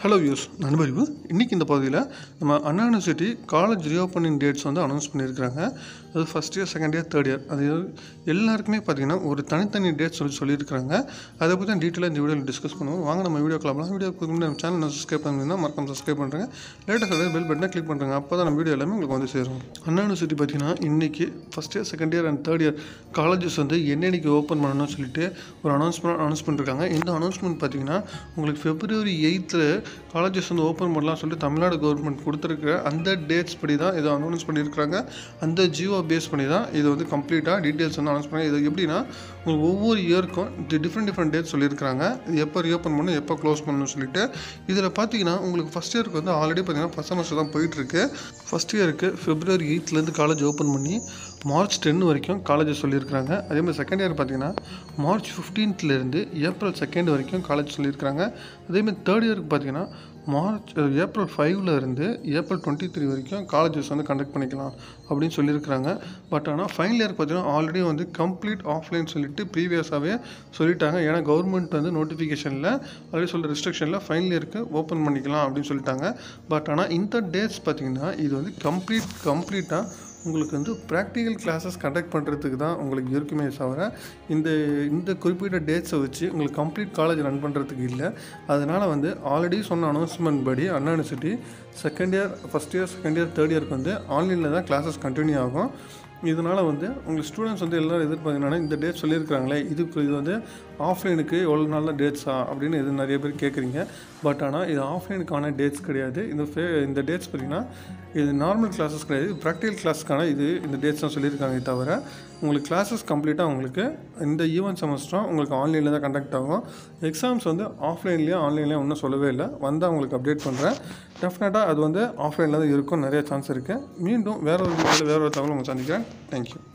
hello use நண்பறிவு இன்றைக்கி இந்த பகுதியில் நம்ம Anna university college reopening dates வந்து அனௌன்ஸ் பண்ணியிருக்கிறாங்க அது first year second year third year அது எல்லாருக்குமே பார்த்தீங்கன்னா ஒரு தனித்தனி டேட் சொல்லி சொல்லியிருக்கிறாங்க அதை பற்றி டீட்டெயிலாக இந்த வீடியோவில் டிஸ்கஸ் பண்ணுவோம் வாங்க நம்ம வீடியோ கிளம்பலாம் வீடியோ முன்னாடி நம்ம சேனல் சப்ஸ்கிரைப் பண்ணிங்கன்னா மறக்காம சப்ஸ்கிரைப் பண்ணுறேங்க லேட்டஸ்ட் பெல் பட்டனை கிளிக் பண்ணுறாங்க அப்போ தான் நம்ம வீடியோ எல்லாமே உங்களுக்கு வந்து சேரும் அண்ணா யூனிவர்சிட்டி பார்த்தீங்கன்னா இன்றைக்கி first year second year and third year colleges வந்து என்னென்னைக்கு ஓப்பன் பண்ணணும்னு சொல்லிட்டு ஒரு அனௌன்ஸ்மெண்ட் அனௌன்ஸ் பண்ணிருக்காங்க இந்த அனௌன்ஸ்மெண்ட் பார்த்தீங்கன்னா உங்களுக்கு பிப்ரவரி எயித்தில் காலேஜஸ் வந்து ஓப்பன் பண்ணலாம் சொல்லிட்டு தமிழ்நாடு கவர்மெண்ட் கொடுத்துருக்குற அந்த டேட்ஸ் படி தான் இதை அனௌன்ஸ் பண்ணியிருக்காங்க அந்த ஜியோ பேஸ் பண்ணி தான் இது வந்து கம்ப்ளீட்டாக டீட்டெயில்ஸ் வந்து அனௌன்ஸ் பண்ணி இது எப்படின்னா உங்களுக்கு ஒவ்வொரு இயருக்கும் டிஃப்ரெண்ட் டிஃப்ரெண்ட் டேட் சொல்லியிருக்காங்க இது எப்போ ரீஓப்பன் பண்ணணும் எப்போ க்ளோஸ் பண்ணணும்னு சொல்லிட்டு இதில் பார்த்தீங்கன்னா உங்களுக்கு ஃபஸ்ட் இயருக்கு வந்து ஆல்ரெடி பார்த்தீங்கன்னா ஃபஸ்ட் செமஸ்டர் தான் போயிட்டுருக்கு ஃபஸ்ட் இயருக்கு பிப்ரவரி எயித்துலேருந்து காலேஜ் ஓப்பன் பண்ணி மார்ச் டென் வரைக்கும் காலேஜஸ் சொல்லியிருக்காங்க அதே மாதிரி செகண்ட் இயர் பார்த்தீங்கன்னா மார்ச் ஃபிஃப்டீன்த்லேருந்து ஏப்ரல் செகண்ட் வரைக்கும் காலேஜ் சொல்லியிருக்காங்க அதேமாதிரி தேர்ட் இயருக்கு பார்த்தீங்கன்னா மார்ச் அஹ், ஏப்ரல் ஃபைவ்ல இருந்து ஏப்ரல் டுவெண்ட்டி த்ரீ வரைக்கும் காலேஜஸ் வந்து கண்டக்ட் பண்ணிக்கலாம் அப்படின்னு சொல்லியிருக்கிறாங்க பட் ஆனால் ஃபைனல் இயர் பார்த்தீங்கன்னா ஆல்ரெடி வந்து கம்ப்ளீட் ஆஃப்லைன் சொல்லிட்டு ப்ரீவியஸாகவே சொல்லிட்டாங்க ஏன்னா கவர்மெண்ட் வந்து நோட்டிஃபிகேஷனில் ஆல்ரெடி சொல்கிற ரெஸ்ட்ரிக்ஷனில் ஃபைனல் இயருக்கு ஓப்பன் பண்ணிக்கலாம் அப்படின்னு சொல்லிட்டாங்க பட் ஆனால் இந்த டேட்ஸ் பார்த்தீங்கன்னா இது வந்து கம்ப்ளீட் கம்ப்ளீட்டாக உங்களுக்கு வந்து ப்ராக்டிக்கல் கிளாஸஸ் கண்டக்ட் பண்ணுறதுக்கு தான் உங்களுக்கு இருக்குமே தவிர இந்த இந்த குறிப்பிட்ட டேட்ஸை வச்சு உங்களுக்கு கம்ப்ளீட் காலேஜ் ரன் பண்ணுறதுக்கு இல்லை அதனால் வந்து ஆல்ரெடி சொன்ன அனௌன்ஸ்மெண்ட் படி Anna university second year first year second year third இயருக்கு வந்து ஆன்லைனில் தான் கிளாஸஸ் கண்டினியூ ஆகும் இதனால் வந்து உங்களுக்கு ஸ்டூடெண்ட்ஸ் வந்து எல்லோரும் எதிர்பார்க்கணும்னா இந்த டேட் சொல்லியிருக்காங்களே இது இது வந்து ஆஃப்லைனுக்கு எவ்வளோ நாள் தான் டேட்ஸா அப்படின்னு இது நிறைய பேர் கேட்குறீங்க பட் ஆனால் இது ஆஃப்லைனுக்கான டேட்ஸ் கிடையாது இந்த ஃபே இந்த டேட்ஸ் பார்த்தீங்கன்னா இது நார்மல் கிளாஸஸ் கிடையாது இது ப்ராக்டிக்கல் கிளாஸ்க்கான இது இந்த டேட்ஸ் தான் சொல்லியிருக்காங்க தவிர உங்களுக்கு கிளாஸஸ் கம்ப்ளீட்டாக உங்களுக்கு இந்த ஈவென்ட் செமஸ்டரும் உங்களுக்கு ஆன்லைனில் தான் கண்டக்ட் ஆகும் எக்ஸாம்ஸ் வந்து ஆஃப்லைன்லேயும் ஆன்லைன்லேயும் ஒன்றும் சொல்லவே இல்லை வந்தால் உங்களுக்கு அப்டேட் பண்ணுறேன் டெஃபினட்டாக அது வந்து ஆஃப்லைனில் தான் இருக்கும் நிறைய சான்ஸ் இருக்குது மீண்டும் வேற ஒரு வீடியோவில் வேற ஒரு தகவல் உங்களை சந்திக்கிறேன் தேங்க்யூ